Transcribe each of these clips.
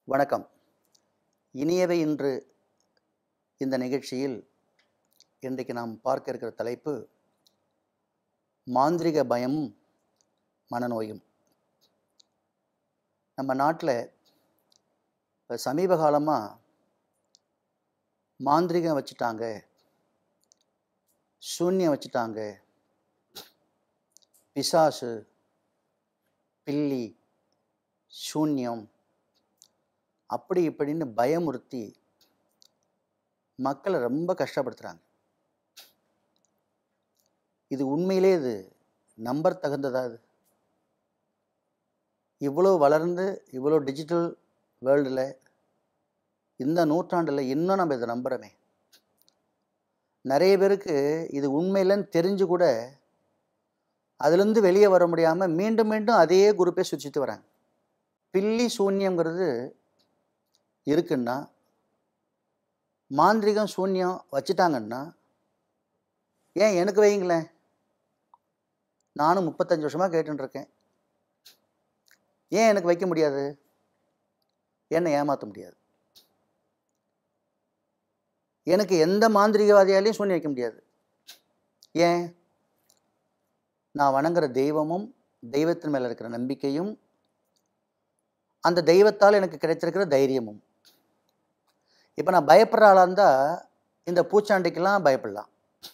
வணக்கம் இனியவை இன்று இந்த நிகழ்ச்சியில் இன்றைக்கு நாம் பார்க்க இருக்கிற தலைப்பு மாந்திரிக பயமும் மனநோயும் நம்ம நாட்டில் இப்போ சமீப காலமாக மாந்திரிகம் வச்சுட்டாங்க சூன்யம் வச்சுட்டாங்க பிசாசு பில்லி சூன்யம் அப்படி இப்படின்னு பயமுறுத்தி மக்களை ரொம்ப கஷ்டப்படுத்துகிறாங்க இது உண்மையிலே இது நம்பர் தகுந்ததா இது இவ்வளோ வளர்ந்து இவ்வளோ டிஜிட்டல் வேர்ல்டில் இந்த நூற்றாண்டில் இன்னும் நம்ம இதை நம்புகிறோமே நிறைய பேருக்கு இது உண்மையிலன்னு தெரிஞ்சு கூட அதுலேருந்து வெளியே வர முடியாமல் மீண்டும் மீண்டும் அதே குரூப்பே சுற்றிட்டு வராங்க பில்லி சூன்யங்கிறது இருக்குன்னா மாந்திரிகம் சூன்யம் வச்சுட்டாங்கன்னா ஏன் எனக்கு வைங்களேன் நானும் முப்பத்தஞ்சு வருஷமாக கேட்டுருக்கேன் ஏன் எனக்கு வைக்க முடியாது என்னை ஏமாற்ற முடியாது எனக்கு எந்த மாந்திரிகவாதியாலையும் சூன்யம் வைக்க முடியாது ஏன் நான் வணங்குற தெய்வமும் தெய்வத்தின் மேலே இருக்கிற நம்பிக்கையும் அந்த தெய்வத்தால் எனக்கு கிடைத்திருக்கிற தைரியமும் இப்போ நான் பயப்படுற ஆளாக இருந்தால் இந்த பூச்சாண்டிக்கெல்லாம் பயப்படலாம்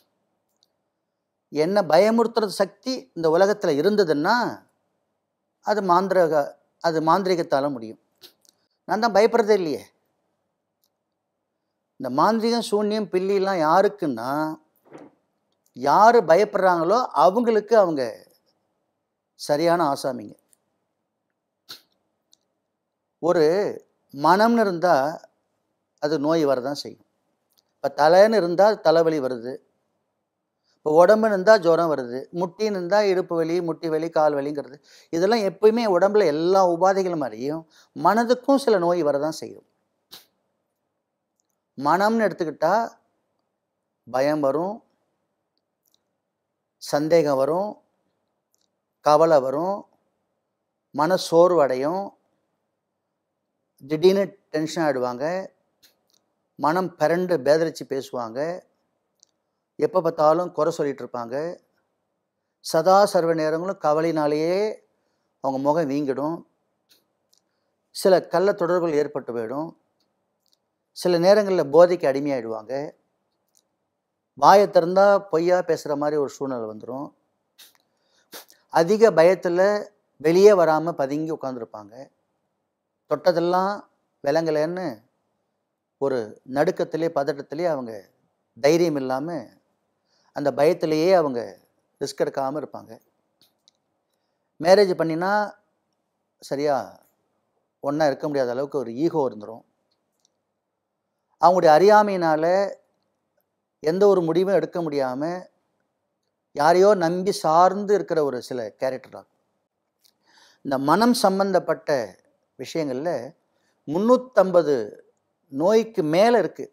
என்ன பயமுறுத்துறது சக்தி இந்த உலகத்தில் இருந்ததுன்னா அது மாந்திரக அது மாந்திரிகத்தால் முடியும் நான் தான் பயப்படுறதே இல்லையே இந்த மாந்திரிகம் சூன்யம் பில்லிலாம் யாருக்குன்னா யார் பயப்படுறாங்களோ அவங்களுக்கு அவங்க சரியான ஆசாமிங்க ஒரு மனம்னு இருந்தால் அது நோய் வரதான் செய்யும் இப்போ தலைன்னு இருந்தால் தலைவலி வருது இப்போ உடம்புன்னு இருந்தால் ஜுரம் வருது முட்டின்னு இருந்தால் இடுப்பு வலி முட்டி வலி கால் வலிங்கிறது இதெல்லாம் எப்பயுமே உடம்புல எல்லா உபாதைகளும் மாதிரியும் மனதுக்கும் சில நோய் வரதான் செய்யும் மனம்னு எடுத்துக்கிட்டால் பயம் வரும் சந்தேகம் வரும் கவலை வரும் மன சோர்வு அடையும் திடீர்னு டென்ஷன் ஆகிடுவாங்க மனம் பிறண்டு பேதரிச்சு பேசுவாங்க எப்போ பார்த்தாலும் குறை சொல்லிகிட்டு இருப்பாங்க சதா சர்வ நேரங்களும் கவலையினாலேயே அவங்க முகம் வீங்கிடும் சில கள்ள தொடர்புகள் ஏற்பட்டு போயிடும் சில நேரங்களில் போதைக்கு அடிமையாயிடுவாங்க வாயை திறந்தால் பொய்யா பேசுகிற மாதிரி ஒரு சூழ்நிலை வந்துடும் அதிக பயத்தில் வெளியே வராமல் பதுங்கி உட்காந்துருப்பாங்க தொட்டதெல்லாம் விலங்கலைன்னு ஒரு நடுக்கத்திலே பதட்டத்திலே அவங்க தைரியம் இல்லாமல் அந்த பயத்திலேயே அவங்க ரிஸ்க் எடுக்காமல் இருப்பாங்க மேரேஜ் பண்ணினா சரியாக ஒன்றா இருக்க முடியாத அளவுக்கு ஒரு ஈகோ இருந்துடும் அவங்களுடைய அறியாமையினால் எந்த ஒரு முடிவும் எடுக்க முடியாமல் யாரையோ நம்பி சார்ந்து இருக்கிற ஒரு சில கேரக்டர் தான் இந்த மனம் சம்பந்தப்பட்ட விஷயங்களில் முந்நூற்றம்பது நோய்க்கு மேலே இருக்குது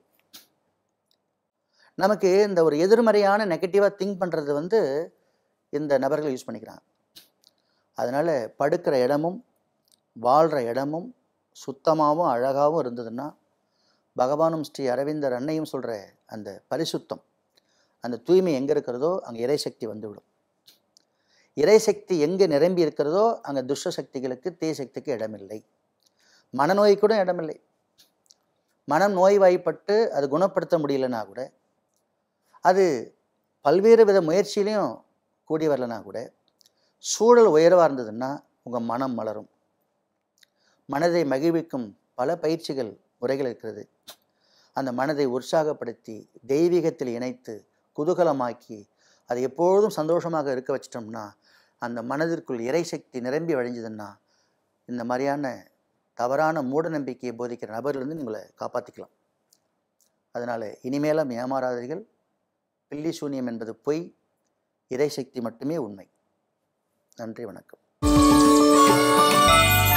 நமக்கு இந்த ஒரு எதிர்மறையான நெகட்டிவாக திங்க் பண்ணுறது வந்து இந்த நபர்கள் யூஸ் பண்ணிக்கிறாங்க அதனால் படுக்கிற இடமும் வாழ்கிற இடமும் சுத்தமாகவும் அழகாகவும் இருந்ததுன்னா பகவானும் ஸ்ரீ அரவிந்தர் அன்னையும் சொல்கிற அந்த பரிசுத்தம் அந்த தூய்மை எங்கே இருக்கிறதோ அங்கே இறைசக்தி வந்துவிடும் இறைசக்தி எங்கே நிரம்பி இருக்கிறதோ அங்கே துஷ்ட சக்திகளுக்கு தீய சக்திக்கு இடமில்லை மனநோய் கூட இடமில்லை மனம் நோய்வாய்ப்பட்டு அது குணப்படுத்த முடியலனா கூட அது பல்வேறு வித முயற்சியிலையும் கூடி வரலனா கூட சூழல் உயர்வாக இருந்ததுன்னா உங்கள் மனம் மலரும் மனதை மகிழ்விக்கும் பல பயிற்சிகள் முறைகள் இருக்கிறது அந்த மனதை உற்சாகப்படுத்தி தெய்வீகத்தில் இணைத்து குதூகலமாக்கி அது எப்பொழுதும் சந்தோஷமாக இருக்க வச்சிட்டோம்னா அந்த மனதிற்குள் இறைசக்தி நிரம்பி வழிஞ்சதுன்னா இந்த மாதிரியான தவறான மூட நம்பிக்கையை போதிக்கிற நபர்லேருந்து உங்களை காப்பாற்றிக்கலாம் அதனால் இனிமேலும் ஏமாறாதீர்கள் பில்லி சூன்யம் என்பது பொய் இறைசக்தி மட்டுமே உண்மை நன்றி வணக்கம்